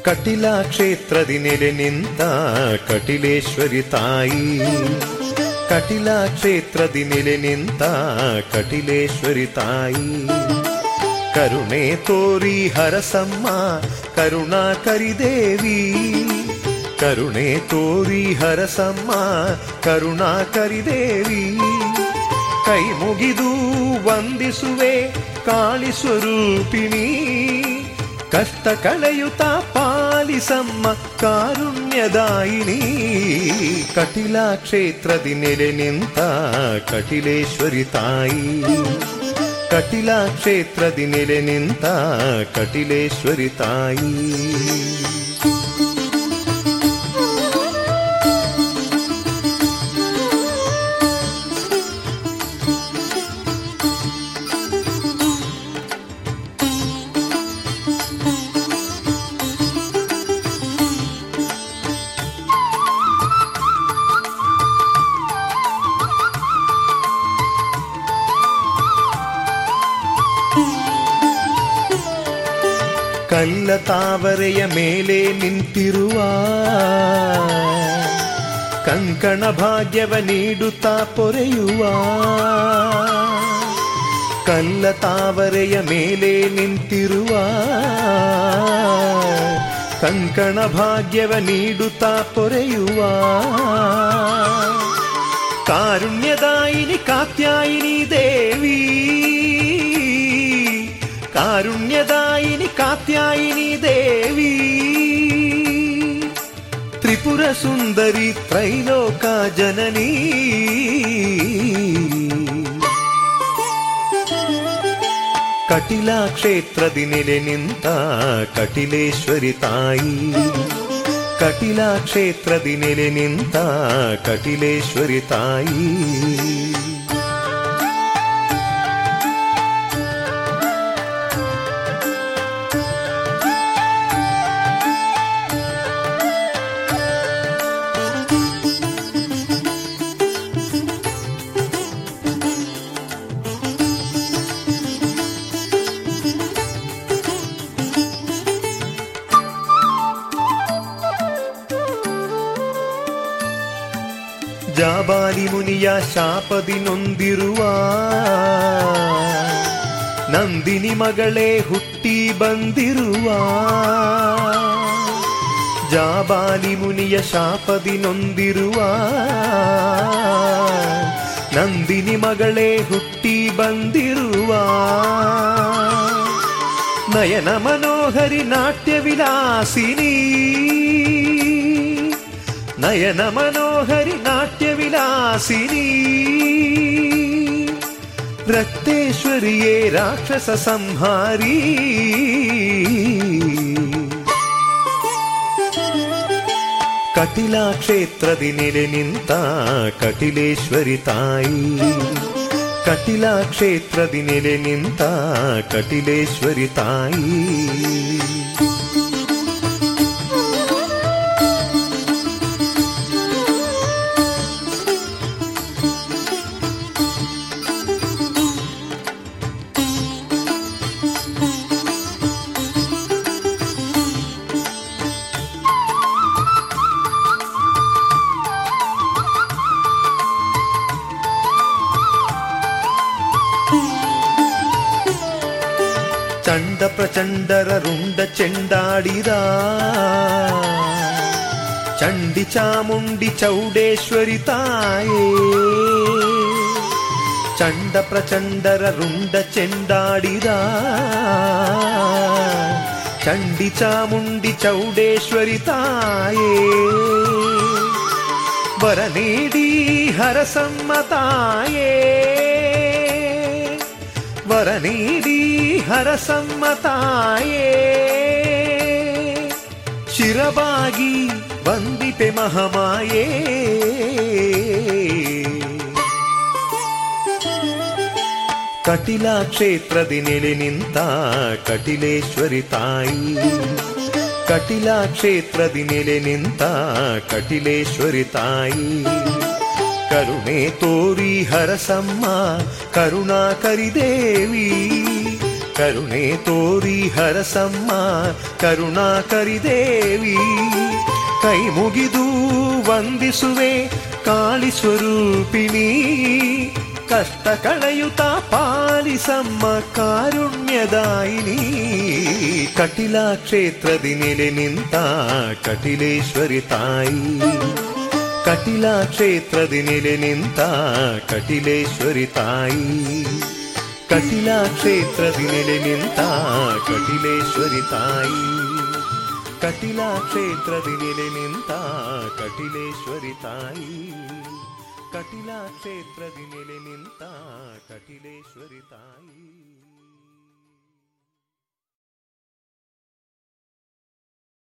ಕಟಿಲ ಕ್ಷೇತ್ರದಿ ನೆಲೆ ನಿಂತ ಕಟಿಲೇಶ್ವರಿ ತಾಯಿ ಕಟಿಲ ಕ್ಷೇತ್ರದಿ ನೆಲೆ ನಿಂತ ಕಟಿಲೇಶ್ವರಿ ತಾಯಿ ಕರುಣೆ ತೋರಿ ಹರಸಮ್ಮ ಕರುಣಾಕರಿ ದೇವಿ ಕರುಣೆ ತೋರಿ ಹರಸಮ್ಮ ಕರುಣಾಕರಿ ದೇವಿ ಕೈ ಮುಗಿದು ವಂದಿಸುವೆ ಕಾಳಿ ಸ್ವರೂಪಿಣಿ ಕಷ್ಟ ಕಳೆಯುತ್ತ ಪಾಲಿಸಮ್ಮ ಕಾರುಣ್ಯದಾಯಿನಿ ಕಟಿಲ ಕ್ಷೇತ್ರದಿ ನೆಲೆ ನಿಂತ ಕಟಿಲೇಶ್ವರಿ ತಾಯಿ ಕಟಿಲ ಕ್ಷೇತ್ರದಿ ನೆಲೆ ನಿಂತ ಕಟಿಲೇಶ್ವರಿ ತಾಯಿ ಕಲ್ಲ ತಾವರೆಯ ಮೇಲೆ ನಿಂತಿರುವ ಕಂಕಣ ಭಾಗ್ಯವ ನೀಡುತ್ತಾ ಪೊರೆಯುವ ಕಲ್ಲ ತಾವರೆಯ ಮೇಲೆ ನಿಂತಿರುವ ಕಂಕಣ ಭಾಗ್ಯವ ನೀಡುತ್ತಾ ಪೊರೆಯುವ ಕಾರುಣ್ಯದಾಯಿನಿ ಕಾತ್ಯಾಯಿನಿ ದೇವಿ ಕಾರುಣ್ಯದಾಯಿನಿ ಕಾತ್ಯಾಯಿನಿ ದೇವಿ ತ್ರಿಪುರ ಸುಂದರಿ ತ್ರೈಲೋಕ ಜನನಿ ಕಟಿಲ ಕ್ಷೇತ್ರದಿ ನೆಲೆ ನಿಂತ ಕಟಿಲೇಶ್ವರಿ ತಾಯಿ ಕಟಿಲ ಕ್ಷೇತ್ರದಿ ನೆಲೆ ನಿಂತ ಕಟಿಲೇಶ್ವರಿ ತಾಯಿ ಜಾಬಾಲಿ ಮುನಿಯ ಶಾಪದಿ ನೊಂದಿರುವ ನಂದಿನಿ ಮಗಳೇ ಹುಟ್ಟಿ ಬಂದಿರುವ ಜಾಬಾಲಿ ಮುನಿಯ ಶಾಪದಿ ನೊಂದಿರುವ ನಂದಿನಿ ಮಗಳೇ ಹುಟ್ಟಿ ಬಂದಿರುವ ನಯನ ಮನೋಹರಿ ನಾಟ್ಯ ವಿಲಾಸಿನಿ ನಯನ ಮನೋಹರಿ ನಾಟ್ಯ ವಿಲಾಸಿನಿ ರಕ್ತೇಶ್ವರಿಯೇ ರಾಕ್ಷಸ ಸಂಹಾರಿ ಕಟಿಲ ಕ್ಷೇತ್ರದಿ ನೆಲೆ ನಿಂತ ಕಟಿಲೇಶ್ವರಿ ತಾಯಿ ಕಟಿಲ ಕ್ಷೇತ್ರದಿ ನೆಲೆ ನಿಂತ ಕಟಿಲೇಶ್ವರಿ ತಾಯಿ ಚಂಡ ಪ್ರಚಂಡರ ರುಂಡ ಚೆಂಡಾಡಿದ ಚಂಡಿ ಚಾಮುಂಡಿ ಚೌಡೇಶ್ವರಿ ತಾಯೇ ಚಂಡ ಪ್ರಚಂಡರ ರುಂಡ ಚೆಂಡಾಡಿದ ಚಂಡಿ ಚಾಮುಂಡಿ ಚೌಡೇಶ್ವರಿ ತಾಯೇ ವರ ನೀಡಿ ಹರಸಮ್ಮ ತಾಯೇ ವರ ನೀಡಿ ಹರಸಮ್ಮ ತಾಯೇ ಶಿರವಾಗಿ ವಂದಿಪೆ ಮಹಮಾಯೇ ಕಟಿಲ ಕ್ಷೇತ್ರದಿ ನೆಲೆ ನಿಂತ ಕಟಿಲೇಶ್ವರಿ ತಾಯಿ ಕಟಿಲ ಕ್ಷೇತ್ರದಿ ನೆಲೆ ನಿಂತ ಕಟಿಲೇಶ್ವರಿ ತಾಯಿ ಕರುಣೆ ತೋರಿ ಹರಸಮ್ಮ ಕರುಣಾಕರಿ ದೇವಿ ಕರುಣೆ ತೋರಿ ಹರಸಮ್ಮ ಕರುಣಾಕರಿ ದೇವಿ ಕೈ ಮುಗಿದು ವಂದಿಸುವೆ ಕಾಳಿ ಸ್ವರೂಪಿಣಿ ಕಷ್ಟ ಕಳೆಯುತ್ತ ಪಾಲಿಸಮ್ಮ ಕಾರುಣ್ಯದಾಯಿನಿ ಕಟಿಲ ಕ್ಷೇತ್ರದಿ ನೆಲೆ ನಿಂತ ಕಟಿಲೇಶ್ವರಿ ತಾಯಿ ಕಟಿಲ ಕ್ಷೇತ್ರದಿ ನೆಲೆ ನಿಂತ ಕಟಿಲೇಶ್ವರಿ ತಾಯಿ ಕಟಿಲ ಕ್ಷೇತ್ರದಿ ನೆಲೆ ನಿಂತ ಕಟಿಲೇಶ್ವರಿ ತಾಯಿ ಕಟಿಲ ಕ್ಷೇತ್ರದಿ ನೆಲೆ ನಿಂತ ಕಟಿಲೇಶ್ವರಿ ತಾಯಿ ಕಟಿಲ ಕ್ಷೇತ್ರದಿ ನೆಲೆ ನಿಂತ